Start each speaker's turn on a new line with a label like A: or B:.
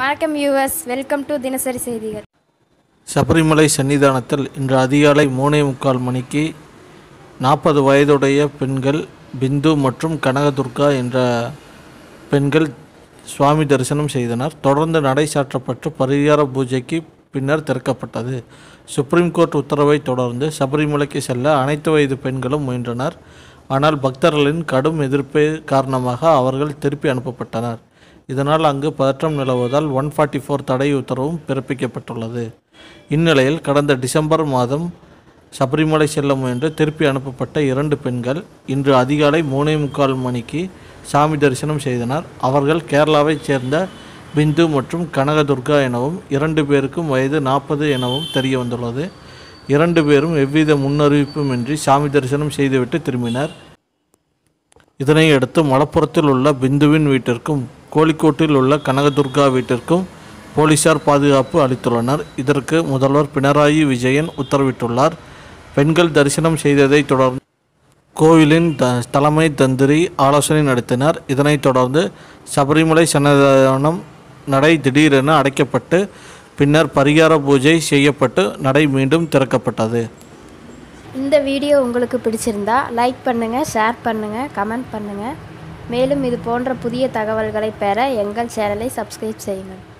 A: வணக்கம் US welcome to தினசரி செய்திகள்
B: சபரிமலை சன்னிதானத்தில் இன்று அதிகாலை மூணே முக்கால் மணிக்கு நாற்பது வயதுடைய பெண்கள் பிந்து மற்றும் கனகதுர்கா என்ற பெண்கள் சுவாமி தரிசனம் செய்தனர் தொடர்ந்து நடை சாற்றப்பட்டு பரிகார பூஜைக்கு பின்னர் திறக்கப்பட்டது சுப்ரீம் கோர்ட் உத்தரவை தொடர்ந்து சபரிமலைக்கு செல்ல அனைத்து வயது பெண்களும் முயன்றனர் ஆனால் பக்தர்களின் கடும் எதிர்ப்பு காரணமாக அவர்கள் திருப்பி அனுப்பப்பட்டனர் இதனால் அங்கு பதற்றம் நிலவுவதால் ஒன் ஃபார்ட்டி ஃபோர் தடை உத்தரவும் பிறப்பிக்கப்பட்டுள்ளது இந்நிலையில் கடந்த டிசம்பர் மாதம் சபரிமலை செல்ல முயன்று திருப்பி அனுப்பப்பட்ட இரண்டு பெண்கள் இன்று அதிகாலை மூணே முக்கால் மணிக்கு சாமி தரிசனம் செய்தனர் அவர்கள் கேரளாவைச் சேர்ந்த பிந்து மற்றும் கனகதுர்கா எனவும் இரண்டு பேருக்கும் வயது நாற்பது எனவும் தெரிய வந்துள்ளது இரண்டு பேரும் எவ்வித முன்னறிவிப்புமின்றி சாமி தரிசனம் செய்துவிட்டு திரும்பினர் இதனை அடுத்து மலப்புரத்தில் உள்ள பிந்துவின் வீட்டிற்கும் கோழிக்கோட்டில் உள்ள கனகதுர்கா வீட்டிற்கும் போலீசார் பாதுகாப்பு அளித்துள்ளனர் இதற்கு முதல்வர் பினராயி விஜயன் உத்தரவிட்டுள்ளார் பெண்கள் தரிசனம் செய்ததைத் தொடர்ந்து கோவிலின் த தலைமை தந்திரி ஆலோசனை நடத்தினார் இதனைத் தொடர்ந்து சபரிமலை சன்னதானம் நடை திடீரென அடைக்கப்பட்டு பின்னர் பரிகார பூஜை செய்யப்பட்டு நடை மீண்டும் திறக்கப்பட்டது
A: இந்த வீடியோ உங்களுக்கு பிடிச்சிருந்தா லைக் பண்ணுங்கள் ஷேர் பண்ணுங்கள் கமெண்ட் பண்ணுங்கள் மேலும் இது போன்ற புதிய தகவல்களை பெற எங்கள் சேனலை சப்ஸ்கிரைப் செய்யுங்கள்